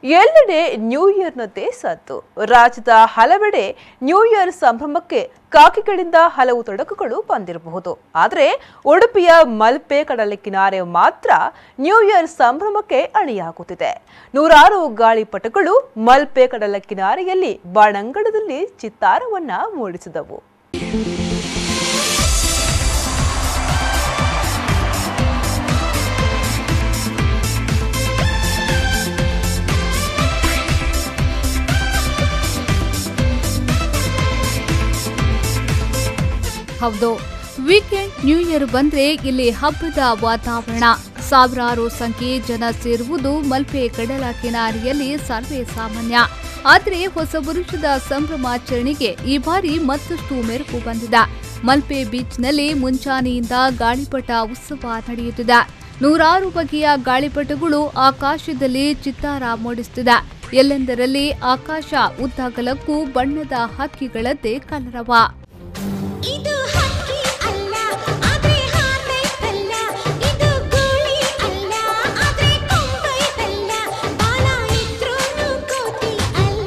ಎಲ್ಲೆಡೆ ನ್ಯೂ ಇಯರ್ನದ್ದೇ ಸದ್ದು ರಾಜ್ಯದ ಹಲವೆಡೆ ನ್ಯೂ ಇಯರ್ ಸಂಭ್ರಮಕ್ಕೆ ಕಾಕಿಗಳಿಂದ ಹಲವು ತೊಡಕುಗಳು ಬಂದಿರಬಹುದು ಆದರೆ ಉಡುಪಿಯ ಮಲ್ಪೆ ಕಡಲ ಕಿನಾರೆ ಮಾತ್ರ ನ್ಯೂ ಇಯರ್ ಸಂಭ್ರಮಕ್ಕೆ ಅಣಿಯಾಗುತ್ತಿದೆ ನೂರಾರು ಗಾಳಿಪಟಗಳು ಮಲ್ಪೆ ಕಡಲ ಕಿನಾರೆಯಲ್ಲಿ ಬಾಣಂಗಳದಲ್ಲಿ ಚಿತ್ತಾರವನ್ನ ಮೂಡಿಸಿದವು ಹೌದು ವೀಕೆಂಡ್ ನ್ಯೂ ಇಯರ್ ಬಂದ್ರೆ ಇಲ್ಲಿ ಹಬ್ಬದ ವಾತಾವರಣ ಸಾವಿರಾರು ಸಂಖ್ಯೆ ಜನ ಸೇರುವುದು ಮಲ್ಪೆ ಕಡಲ ಕಿನಾರಿಯಲ್ಲಿ ಸರ್ವೇ ಸಾಮಾನ್ಯ ಆದರೆ ಹೊಸ ವರುಷದ ಸಂಭ್ರಮಾಚರಣೆಗೆ ಈ ಬಾರಿ ಮತ್ತಷ್ಟು ಮೆರುಗು ಬಂದಿದೆ ಮಲ್ಪೆ ಬೀಚ್ನಲ್ಲಿ ಮುಂಚಾನೆಯಿಂದ ಗಾಳಿಪಟ ಉತ್ಸವ ನಡೆಯುತ್ತಿದೆ ನೂರಾರು ಬಗೆಯ ಗಾಳಿಪಟಗಳು ಆಕಾಶದಲ್ಲಿ ಚಿತ್ತಾರ ಮೂಡಿಸುತ್ತಿದೆ ಎಲ್ಲೆಂದರಲ್ಲಿ ಆಕಾಶ ಉದ್ದಾಗಲಕ್ಕೂ ಬಣ್ಣದ ಹಕ್ಕಿಗಳದ್ದೇ ಕಲರವ ಇದು ಹಕ್ಕಿ ಅಲ್ಲ ಆದ್ರೆ ಹಾರೈತಲ್ಲ ಇದು ಗೋಳಿ ಅಲ್ಲ ಆದ್ರೆ ಕೊಂಬೈತಲ್ಲ ಬಾಲ ಇದ್ರೂನು ಕೋತಿ ಅಲ್ಲ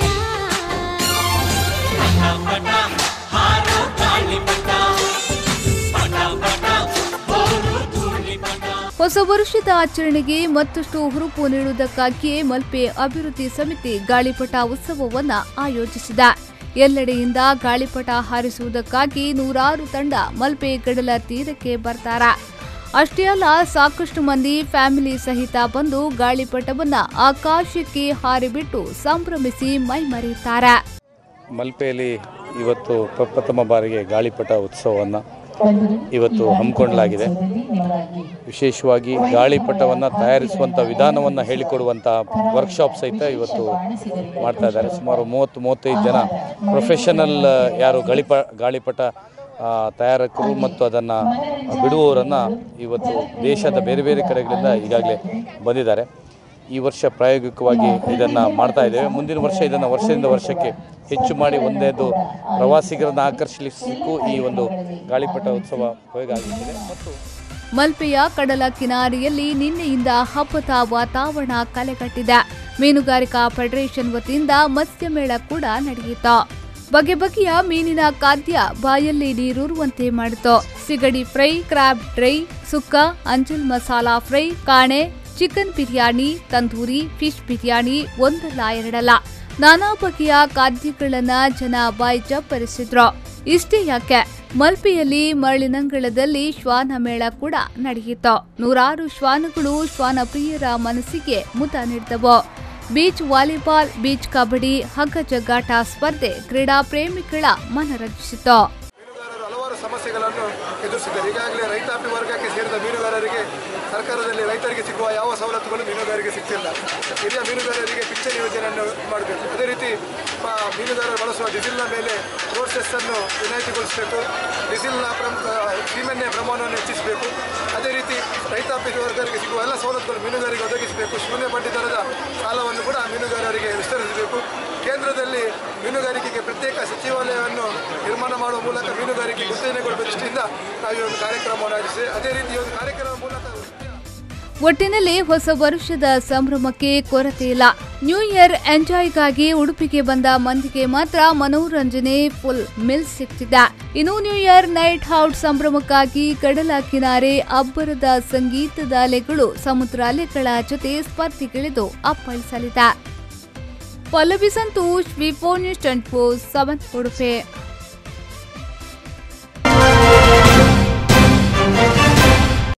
ಹೊಸ ವರ್ಷದ ಆಚರಣೆಗೆ ಮತ್ತಷ್ಟು ಹುರುಪು ನೀಡುವುದಕ್ಕಾಗಿಯೇ ಮಲ್ಪೆ ಅಭಿವೃದ್ಧಿ ಸಮಿತಿ ಗಾಳಿಪಟ ಉತ್ಸವವನ್ನ ಆಯೋಜಿಸಿದೆ ಎಲ್ಲೆಡೆಯಿಂದ ಗಾಳಿಪಟ ಹಾರಿಸುವುದಕ್ಕಾಗಿ ನೂರಾರು ತಂಡ ಮಲ್ಪೆ ಗಡಲ ತೀರಕ್ಕೆ ಬರ್ತಾರ ಅಷ್ಟೇ ಅಲ್ಲ ಸಾಕಷ್ಟು ಮಂದಿ ಫ್ಯಾಮಿಲಿ ಸಹಿತ ಬಂದು ಗಾಳಿಪಟವನ್ನ ಆಕಾಶಕ್ಕೆ ಹಾರಿಬಿಟ್ಟು ಸಂಭ್ರಮಿಸಿ ಮೈಮರೆಯುತ್ತಾರೆ ಮಲ್ಪೆಯಲ್ಲಿ ಇವತ್ತು ಪ್ರಪ್ರಥಮ ಬಾರಿಗೆ ಗಾಳಿಪಟ ಉತ್ಸವವನ್ನು ಇವತ್ತು ಹಮ್ಮಿಕೊಳ್ಳಲಾಗಿದೆ ವಿಶೇಷವಾಗಿ ಗಾಳಿಪಟವನ್ನು ತಯಾರಿಸುವಂಥ ವಿಧಾನವನ್ನು ಹೇಳಿಕೊಡುವಂಥ ವರ್ಕ್ಶಾಪ್ ಸಹಿತ ಇವತ್ತು ಮಾಡ್ತಾ ಇದ್ದಾರೆ ಸುಮಾರು ಮೂವತ್ತು ಮೂವತ್ತೈದು ಜನ ಪ್ರೊಫೆಷನಲ್ ಯಾರು ಗಾಳಿಪ ಗಾಳಿಪಟ ಆ, ತಯಾರಕರು ಮತ್ತು ಅದನ್ನು ಬಿಡುವವರನ್ನು ಇವತ್ತು ದೇಶದ ಬೇರೆ ಬೇರೆ ಕಡೆಗಳಿಂದ ಈಗಾಗಲೇ ಬಂದಿದ್ದಾರೆ ಈ ವರ್ಷ ಪ್ರಾಯೋಗಿಕವಾಗಿ ಇದನ್ನು ಮಾಡ್ತಾ ಇದ್ದೇವೆ ಮುಂದಿನ ವರ್ಷ ಇದನ್ನು ವರ್ಷದಿಂದ ವರ್ಷಕ್ಕೆ ಹೆಚ್ಚು ಮಾಡಿ ಒಂದೇದು ಪ್ರವಾಸಿಗರನ್ನು ಆಕರ್ಷಿಸಲಿಕ್ಕೂ ಈ ಒಂದು ಗಾಳಿಪಟ ಉತ್ಸವ ಉಪಯೋಗ ಆಗುತ್ತದೆ ಮತ್ತು ಮಲ್ಪೆಯ ಕಡಲ ಕಿನಾರಿಯಲ್ಲಿ ನಿನ್ನೆಯಿಂದ ಹಬ್ಬದ ವಾತಾವರಣ ಕಲೆಗಟ್ಟಿದೆ ಮೀನುಗಾರಿಕಾ ಫೆಡರೇಷನ್ ವತಿಯಿಂದ ಮತ್ಸ್ಯಮೇಳ ಕೂಡ ನಡೆಯಿತು ಬಗೆ ಬಗೆಯ ಮೀನಿನ ಖಾದ್ಯ ಬಾಯಲ್ಲಿ ನೀರೂರುವಂತೆ ಮಾಡಿತು ಸಿಗಡಿ ಫ್ರೈ ಕ್ರಾಬ್ ಡ್ರೈ ಸುಕ್ಕ ಅಂಜಲ್ ಮಸಾಲಾ ಫ್ರೈ ಕಾಣೆ ಚಿಕನ್ ಬಿರಿಯಾನಿ ತಂದೂರಿ ಫಿಶ್ ಬಿರಿಯಾನಿ ಒಂದಲ್ಲ ಎರಡಲ್ಲ ನಾನಾ ಬಗೆಯ ಖಾದ್ಯಗಳನ್ನ ಜನ ಬಾಯಿ ಚಪ್ಪರಿಸಿದ್ರು ಇಷ್ಟೇ ಯಾಕೆ ಮಲ್ಪೆಯಲ್ಲಿ ಮರಳಿನಂಗಳದಲ್ಲಿ ಶ್ವಾನ ಮೇಳ ಕೂಡ ನಡೆಯಿತು ನೂರಾರು ಶ್ವಾನಗಳು ಶ್ವಾನ ಪ್ರಿಯರ ಮನಸ್ಸಿಗೆ ಮುದ ನೀಡಿದವು ಬೀಚ್ ವಾಲಿಬಾಲ್ ಬೀಚ್ ಕಬಡ್ಡಿ ಹಗ್ಗ ಜಗ್ಗಾಟ ಸ್ಪರ್ಧೆ ಕ್ರೀಡಾ ಪ್ರೇಮಿಗಳ ಮನರಂಜಿಸಿತು ಮೀನುಗಾರರು ಹಲವಾರು ಸಮಸ್ಯೆಗಳನ್ನು ಎದುರಿಸಿದ್ದಾರೆ ಈಗಾಗಲೇ ರೈತಾಪಿ ವರ್ಗಕ್ಕೆ ಸೇರಿದ ಮೀನುಗಾರರಿಗೆ ಸರ್ಕಾರದಲ್ಲಿ ರೈತರಿಗೆ ಸಿಗುವ ಯಾವ ಸವಲತ್ತುಗಳು ಮೀನುಗಾರರಿಗೆ ಸಿಗ್ತಿಲ್ಲ ಹಿರಿಯ ಮೀನುಗಾರರಿಗೆ ಪಿಂಚಣಿ ಯೋಜನೆಯನ್ನು ಮಾಡಬೇಕು ಅದೇ ರೀತಿ ಆ, ಮೀನುಗಾರರು ಬಳಸುವ ಡೀಸೆಲ್ನ ಮೇಲೆ ರೋಡ್ ಸೆಸ್ ಅನ್ನು ವಿನಾಯಿತಿಗೊಳಿಸಬೇಕು ಡೀಸೆಲ್ನ ಪ್ರಮುಖ ಸೀಮೆಣ್ಣೆ ಪ್ರಮಾಣವನ್ನು ಹೆಚ್ಚಿಸಬೇಕು ಅದೇ ರೀತಿ ರೈತಾಪಿ ವರ್ಗರಿಗೆ ಸಿಗುವ ಎಲ್ಲ ಸವಲತ್ತುಗಳು ಮೀನುಗಾರರಿಗೆ ಒದಗಿಸಬೇಕು ಶೂನ್ಯ ಬಡ್ಡಿ ದರದ ಸಾಲವನ್ನು ಕೂಡ ಮೀನುಗಾರರಿಗೆ ವಿಸ್ತರಿಸಬೇಕು ಕೇಂದ್ರದಲ್ಲಿ ಮೀನುಗಾರಿಕೆಗೆ ಪ್ರತ್ಯೇಕ ಸಚಿವಾಲಯವನ್ನು ನಿರ್ಮಾಣ ಮಾಡುವ ಮೂಲಕ ಮೀನುಗಾರಿಕೆ ಉತ್ತೇಜನಗೊಳ್ಳುವ ದೃಷ್ಟಿಯಿಂದ ನಾವು ಈ ಒಂದು ಕಾರ್ಯಕ್ರಮವನ್ನು ಆಯೋಜಿಸಿದೆ ಅದೇ ರೀತಿ ಈ ಒಂದು ಕಾರ್ಯಕ್ರಮದ ಮೂಲಕ ಒಟ್ಟಿನಲ್ಲಿ ಹೊಸ ವರ್ಷದ ಸಂಭ್ರಮಕ್ಕೆ ಕೊರತೆ ಇಲ್ಲ ನ್ಯೂ ಇಯರ್ ಎಂಜಾಯ್ಗಾಗಿ ಉಡುಪಿಗೆ ಬಂದ ಮಂದಿಗೆ ಮಾತ್ರ ಮನೋರಂಜನೆ ಫುಲ್ ಮಿಲ್ ಸಿಗ್ತಿದೆ ಇನ್ನು ನ್ಯೂ ಇಯರ್ ನೈಟ್ ಔಟ್ ಸಂಭ್ರಮಕ್ಕಾಗಿ ಕಡಲ ಕಿನಾರೆ ಅಬ್ಬರದ ಸಂಗೀತದ ಅಲೆಗಳು ಸಮುದ್ರ ಅಲೆಗಳ ಜೊತೆ ಸ್ಪರ್ಧೆಗಿಳಿದು ಅಪ್ಪಳಿಸಲಿದೆ ಪಲ್ಲವಿ ಸಂತೋಷ್ ವಿಫೋ news twenty four seven Udupi